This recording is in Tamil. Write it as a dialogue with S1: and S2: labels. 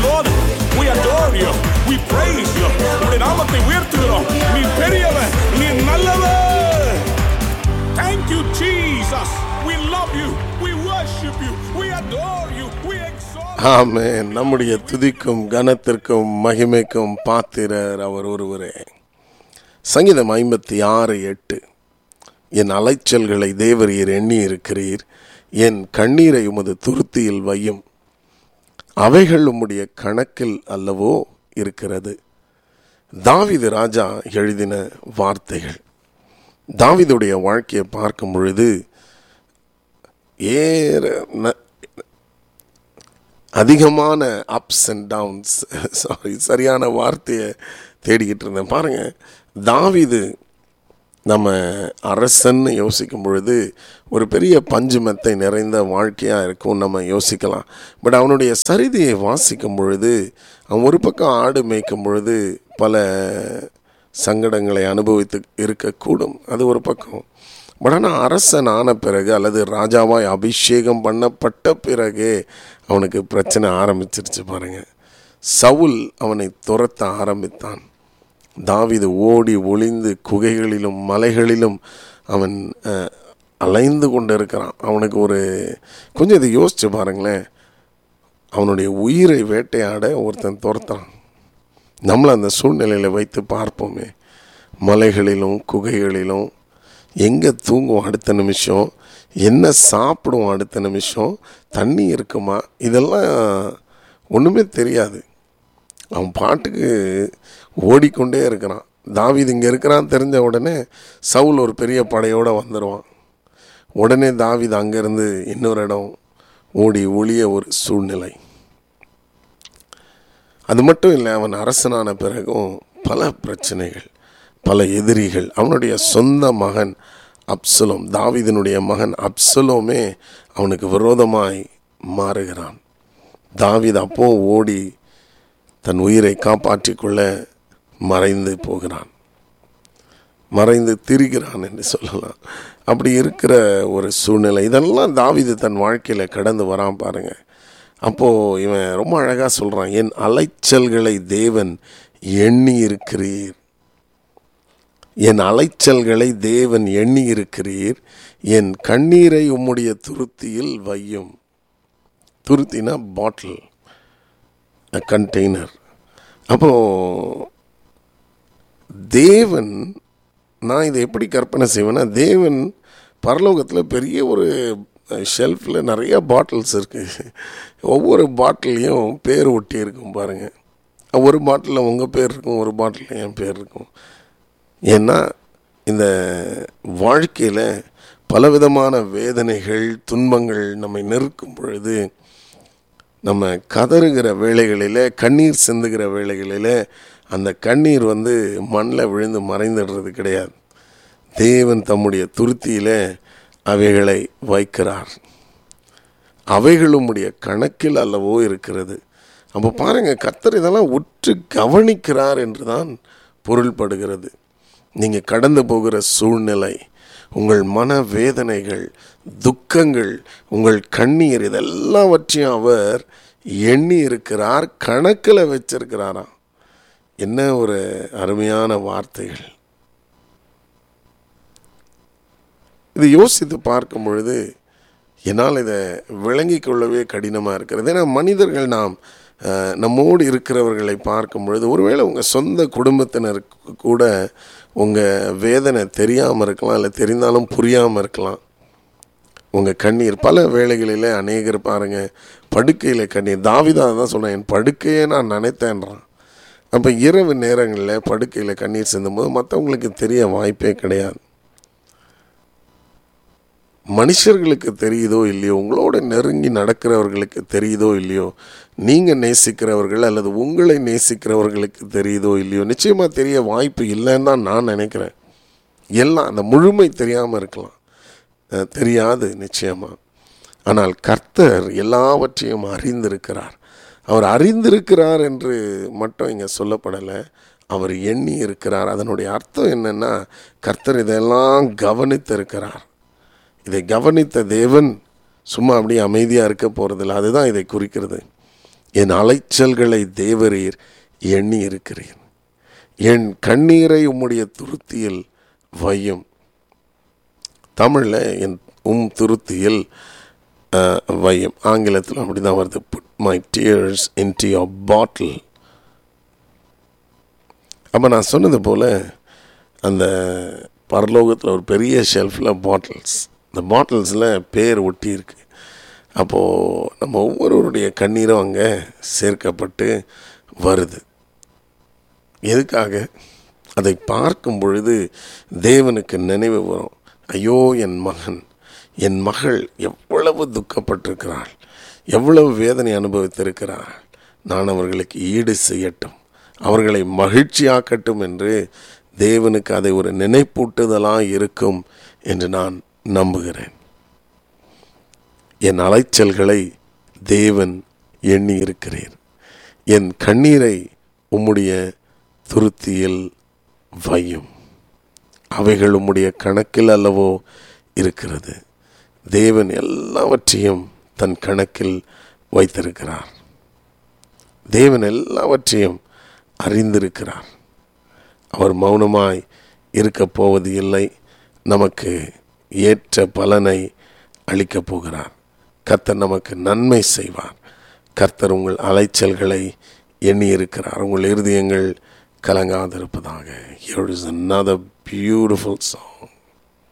S1: Lord, we adore you. We praise you. உடைய நாமத்தை உயர்த்துகிறோம். நீ பெரியவர். நீ நல்லவர். Thank you, Jesus. We love you. We worship you. We adore you. We exalt you.
S2: ஆமென் நம்முடைய துதிக்கும் கனத்திற்கும் மகிமைக்கும் பாத்திரர் அவர் ஒருவரே சங்கீதம் ஐம்பத்தி ஆறு எட்டு என் அலைச்சல்களை தேவரீர் எண்ணி இருக்கிறீர் என் கண்ணீரை உமது துருத்தியில் வையும் அவைகள் உம்முடைய கணக்கில் அல்லவோ இருக்கிறது தாவிது ராஜா எழுதின வார்த்தைகள் தாவிதுடைய வாழ்க்கையை பார்க்கும் பொழுது ஏற ந- அதிகமான அப்ஸ் அண்ட் டவுன்ஸ் சாரி சரியான வார்த்தையை தேடிக்கிட்டு இருந்தேன் பாருங்க தாவிது நம்ம அரசன்னு யோசிக்கும் பொழுது ஒரு பெரிய பஞ்சுமெத்தை நிறைந்த வாழ்க்கையாக இருக்கும் நம்ம யோசிக்கலாம் பட் அவனுடைய சரிதையை வாசிக்கும் பொழுது அவன் ஒரு பக்கம் ஆடு மேய்க்கும் பொழுது பல சங்கடங்களை அனுபவித்து இருக்கக்கூடும் அது ஒரு பக்கம் பட் ஆனால் அரசன் ஆன பிறகு அல்லது ராஜாவாய் அபிஷேகம் பண்ணப்பட்ட பிறகு அவனுக்கு பிரச்சனை ஆரம்பிச்சிருச்சு பாருங்க சவுல் அவனை துரத்த ஆரம்பித்தான் தாவீது ஓடி ஒளிந்து குகைகளிலும் மலைகளிலும் அவன் அஹ், அலைந்து கொண்டு இருக்கிறான் அவனுக்கு ஒரு கொஞ்சம் இதை யோசிச்சு பாருங்களேன் அவனுடைய உயிரை வேட்டையாட ஒருத்தன் துரத்துறான் நம்மளை அந்த சூழ்நிலையில் வைத்து பார்ப்போமே மலைகளிலும் குகைகளிலும் எங்கே தூங்குவோம் அடுத்த நிமிஷம் என்ன சாப்பிடுவோம் அடுத்த நிமிஷம் தண்ணி இருக்குமா இதெல்லாம் ஒன்றுமே தெரியாது அவன் பாட்டுக்கு ஓடிக்கொண்டே இருக்கிறான் தாவீது இங்கே இருக்கிறான் தெரிஞ்ச உடனே சவுல் ஒரு பெரிய படையோடு வந்துடுவான் உடனே தாவீது அங்கேருந்து இன்னொரு இடம் ஓடி ஒளிய ஒரு சூழ்நிலை அது மட்டும் இல்லை அவன் அரசனான பிறகும் பல பிரச்சனைகள் பல எதிரிகள் அவனுடைய சொந்த மகன் அப்சலோம் தாவீதினுடைய மகன் அப்சலோமே அவனுக்கு விரோதமாய் மாறுகிறான் தாவீது அப்போ ஓடி தன் உயிரை காப்பாற்றிக் கொள்ள மறைந்து போகிறான் மறைந்து திரிகிறான் என்று சொல்லலாம் அப்படி இருக்கிற ஒரு சூழ்நிலை இதெல்லாம் தாவீது தன் வாழ்க்கையில் கடந்து வரான் பாருங்க அப்போது இவன் ரொம்ப அழகாக சொல்கிறான் என் அலைச்சல்களை தேவன் எண்ணி இருக்கிறீர் என் அலைச்சல்களை தேவன் எண்ணி இருக்கிறீர் என் கண்ணீரை உம்முடைய துருத்தியில் வையும் துருத்தினா பாட்டில் கண்டெய்னர் அப்போது தேவன் நான் இதை எப்படி கற்பனை செய்வேன்னா தேவன் பரலோகத்தில் பெரிய ஒரு ஷெல்ஃபில் நிறைய பாட்டில்ஸ் இருக்குது ஒவ்வொரு பாட்டிலையும் பேர் ஒட்டி இருக்கும் பாருங்கள் ஒரு பாட்டிலில் உங்கள் பேர் இருக்கும் ஒரு பாட்டிலில் என் பேர் இருக்கும் ஏன்னா இந்த வாழ்க்கையில் பலவிதமான வேதனைகள் துன்பங்கள் நம்மை நெருக்கும் பொழுது நம்ம கதறுகிற வேளைகளில் கண்ணீர் சிந்துகிற வேளைகளில் அந்த கண்ணீர் வந்து மண்ணில் விழுந்து மறைந்துடுறது கிடையாது தேவன் தம்முடைய துருத்தியில் அவைகளை வைக்கிறார் அவைகளும் உடைய கணக்கில் அல்லவோ இருக்கிறது அப்போ பாருங்க கர்த்தர் இதெல்லாம் உற்று கவனிக்கிறார் என்று தான் பொருள்படுகிறது நீங்கள் கடந்து போகிற சூழ்நிலை உங்கள் மன வேதனைகள் துக்கங்கள் உங்கள் கண்ணீர் இதெல்லாவற்றையும் அவர் எண்ணி இருக்கிறார் கணக்கில் வச்சிருக்கிறாராம் என்ன ஒரு அருமையான வார்த்தைகள் இது யோசித்து பார்க்கும் பொழுது என்னால் இதை விளங்கிக் கொள்ளவே கடினமாக இருக்கிறது ஏன்னா மனிதர்கள் நாம் அஹ், நம்மோடு இருக்கிறவர்களை பார்க்கும் பொழுது ஒருவேளை உங்கள் சொந்த குடும்பத்தினருக்கு கூட உங்கள் வேதனை தெரியாமல் இருக்கலாம் இல்லை தெரிந்தாலும் புரியாமல் இருக்கலாம் உங்கள் கண்ணீர் பல வேளைகளில் அநேகர் பாருங்க படுக்கையில் கண்ணீர் தாவிதா தான் சொன்னேன் என் படுக்கையே நான் நினைத்தேன்றான் அப்போ இரவு நேரங்களில் படுக்கையில் கண்ணீர் சிந்தும்போது மற்றவங்களுக்கு தெரிய வாய்ப்பே கிடையாது மனுஷர்களுக்கு தெரியுதோ இல்லையோ உங்களோட நெருங்கி நடக்கிறவர்களுக்கு தெரியுதோ இல்லையோ நீங்கள் நேசிக்கிறவர்கள் அல்லது உங்களை நேசிக்கிறவர்களுக்கு தெரியுதோ இல்லையோ நிச்சயமாக தெரிய வாய்ப்பு இல்லைன்னு தான் நான் நினைக்கிறேன் எல்லாம் அந்த முழுமை தெரியாமல் இருக்கலாம் அஹ், தெரியாது நிச்சயமாக ஆனால் கர்த்தர் எல்லாவற்றையும் அறிந்திருக்கிறார் அவர் அறிந்திருக்கிறார் என்று மட்டும் இங்கே சொல்லப்படலை அவர் எண்ணி இருக்கிறார் அதனுடைய அர்த்தம் என்னன்னா கர்த்தர் இதெல்லாம் கவனித்திருக்கிறார் இதை கவனித்த தேவன் சும்மா அப்படியே அமைதியாக இருக்க போகிறதில்ல அதுதான் இதை குறிக்கிறது என் அலைச்சல்களை தேவரீர் எண்ணி இருக்கிறீர் என் கண்ணீரை உம்முடைய துருத்தியில் வையும் தமிழில் என் உம் துருத்தியில் அஹ், வையும் ஆங்கிலத்தில் அப்படி தான் வருது put my tears in the your bottle அப்போ நான் சொன்னது போல் அந்த பரலோகத்தில் ஒரு பெரிய ஷெல்ஃபில் பாட்டில்ஸ் இந்த பாட்டில்ஸில் பேர் ஒட்டி இருக்கு அப்போது நம்ம ஒவ்வொருவருடைய கண்ணீரும் அங்கே சேர்க்கப்பட்டு வருது எதுக்காக அதை பார்க்கும் பொழுது தேவனுக்கு நினைவு வரும் ஐயோ என் மகன் என் மகள் எவ்வளவு துக்கப்பட்டிருக்கிறாள் எவ்வளவு வேதனை அனுபவித்திருக்கிறாள் நான் அவர்களுக்கு ஈடு செய்யட்டும் அவர்களை மகிழ்ச்சியாக்கட்டும் என்று தேவனுக்கு அதை ஒரு நினைப்பூட்டுதலாக இருக்கும் என்று நான் நம்புகிறேன் என் அலைச்சல்களை தேவன் எண்ணி இருக்கிறேன் என் கண்ணீரை உம்முடைய துருத்தியில் வையும் அவைகள் உம்முடைய கணக்கில் அல்லவோ இருக்கிறது தேவன் எல்லாவற்றையும் தன் கணக்கில் வைத்திருக்கிறார் தேவன் எல்லாவற்றையும் அறிந்திருக்கிறார் அவர் மௌனமாய் இருக்கப் போவது இல்லை நமக்கு ஏற்ற பலனை அளிக்கப் போகிறார் கர்த்தர் நமக்கு நன்மை செய்வார் கர்த்தர் உங்கள் அலைச்சல்களை எண்ணி இருக்கிறார் உங்கள் இருதயங்கள் கலங்காதிருப்பதாக here is another beautiful song